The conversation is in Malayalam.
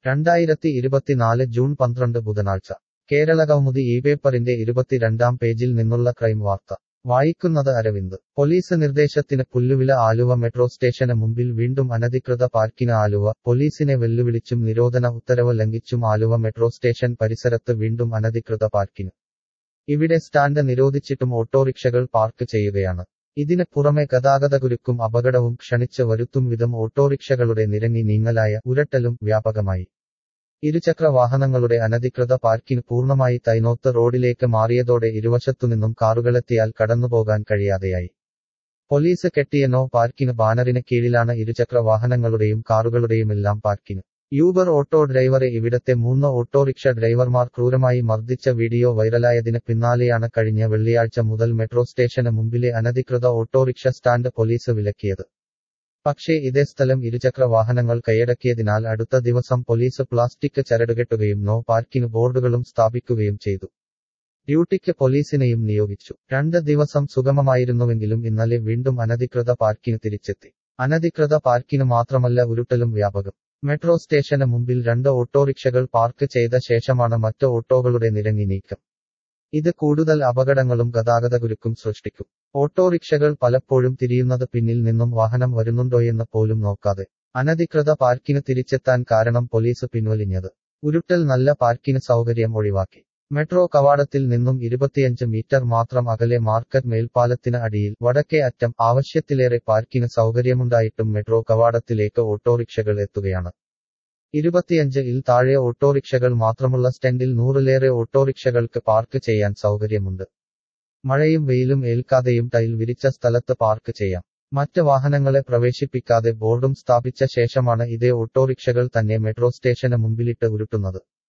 രണ്ടായിരത്തി ഇരുപത്തിനാല് ജൂൺ പന്ത്രണ്ട് ബുധനാഴ്ച കേരള കൗമുദി ഈ പേപ്പറിന്റെ ഇരുപത്തിരണ്ടാം പേജിൽ നിന്നുള്ള ക്രൈം വാർത്ത വായിക്കുന്നത് അരവിന്ദ് പോലീസ് നിർദ്ദേശത്തിന് പുല്ലുവില ആലുവ മെട്രോ സ്റ്റേഷന് മുമ്പിൽ വീണ്ടും അനധികൃത പാർക്കിന് ആലുവ പോലീസിനെ വെല്ലുവിളിച്ചും നിരോധന ഉത്തരവ് ലംഘിച്ചും ആലുവ മെട്രോ സ്റ്റേഷൻ പരിസരത്ത് വീണ്ടും അനധികൃത പാർക്കിന് ഇവിടെ സ്റ്റാൻഡ് നിരോധിച്ചിട്ടും ഓട്ടോറിക്ഷകൾ പാർക്ക് ചെയ്യുകയാണ് ഇതിന് പുറമെ ഗതാഗതകുരുക്കും അപകടവും ക്ഷണിച്ച് വരുത്തും വിധം ഓട്ടോറിക്ഷകളുടെ നിരങ്ങി നീങ്ങലായ ഉരട്ടലും വ്യാപകമായി ഇരുചക്ര വാഹനങ്ങളുടെ അനധികൃത പാർക്കിന് പൂർണ്ണമായി തൈനോത്ത് റോഡിലേക്ക് മാറിയതോടെ ഇരുവശത്തുനിന്നും കാറുകളെത്തിയാൽ കടന്നുപോകാൻ കഴിയാതെയായി പോലീസ് കെട്ടിയ നോ പാർക്കിന് ബാനറിന് കീഴിലാണ് ഇരുചക്ര വാഹനങ്ങളുടെയും കാറുകളുടെയുമെല്ലാം പാർക്കിന് യൂബർ ഓട്ടോ ഡ്രൈവറെ ഇവിടത്തെ മൂന്ന് ഓട്ടോറിക്ഷ ഡ്രൈവർമാർ ക്രൂരമായി മർദ്ദിച്ച വീഡിയോ വൈറലായതിന് പിന്നാലെയാണ് കഴിഞ്ഞ വെള്ളിയാഴ്ച മുതൽ മെട്രോ സ്റ്റേഷന് മുമ്പിലെ അനധികൃത ഓട്ടോറിക്ഷ സ്റ്റാൻഡ് പോലീസ് വിലക്കിയത് പക്ഷേ ഇതേ സ്ഥലം ഇരുചക്ര വാഹനങ്ങൾ കൈയടക്കിയതിനാൽ അടുത്ത ദിവസം പോലീസ് പ്ലാസ്റ്റിക് ചരടുകെട്ടുകയും നോ പാർക്കിംഗ് ബോർഡുകളും സ്ഥാപിക്കുകയും ചെയ്തു ഡ്യൂട്ടിക്ക് പോലീസിനെയും നിയോഗിച്ചു രണ്ട് ദിവസം സുഗമമായിരുന്നുവെങ്കിലും ഇന്നലെ വീണ്ടും അനധികൃത പാർക്കിന് തിരിച്ചെത്തി അനധികൃത പാർക്കിന് മാത്രമല്ല ഉരുട്ടലും വ്യാപകം മെട്രോ സ്റ്റേഷന് മുമ്പിൽ രണ്ട് ഓട്ടോറിക്ഷകൾ പാർക്ക് ചെയ്ത ശേഷമാണ് മറ്റ് ഓട്ടോകളുടെ നിരങ്ങി നീക്കം ഇത് കൂടുതൽ അപകടങ്ങളും ഗതാഗതകുരുക്കും സൃഷ്ടിക്കും ഓട്ടോറിക്ഷകൾ പലപ്പോഴും തിരിയുന്നത് പിന്നിൽ നിന്നും വാഹനം വരുന്നുണ്ടോയെന്ന് പോലും നോക്കാതെ അനധികൃത പാർക്കിന് തിരിച്ചെത്താൻ കാരണം പോലീസ് പിൻവലിഞ്ഞത് ഉരുട്ടൽ നല്ല പാർക്കിന് സൗകര്യം ഒഴിവാക്കി മെട്രോ കവാടത്തിൽ നിന്നും ഇരുപത്തിയഞ്ച് മീറ്റർ മാത്രം അകലെ മാർക്കറ്റ് മേൽപ്പാലത്തിന് അടിയിൽ വടക്കേ അറ്റം ആവശ്യത്തിലേറെ പാർക്കിന് സൗകര്യമുണ്ടായിട്ടും മെട്രോ കവാടത്തിലേക്ക് ഓട്ടോറിക്ഷകൾ എത്തുകയാണ് ഇരുപത്തിയഞ്ച് ഇൽ താഴെ ഓട്ടോറിക്ഷകൾ മാത്രമുള്ള സ്റ്റാൻഡിൽ നൂറിലേറെ ഓട്ടോറിക്ഷകൾക്ക് പാർക്ക് ചെയ്യാൻ സൗകര്യമുണ്ട് മഴയും വെയിലും ഏൽക്കാതെയും ടൈൽ വിരിച്ച സ്ഥലത്ത് പാർക്ക് ചെയ്യാം മറ്റ് വാഹനങ്ങളെ പ്രവേശിപ്പിക്കാതെ ബോർഡും സ്ഥാപിച്ച ശേഷമാണ് ഇതേ ഓട്ടോറിക്ഷകൾ തന്നെ മെട്രോ സ്റ്റേഷന് മുമ്പിലിട്ട് ഉരുട്ടുന്നത്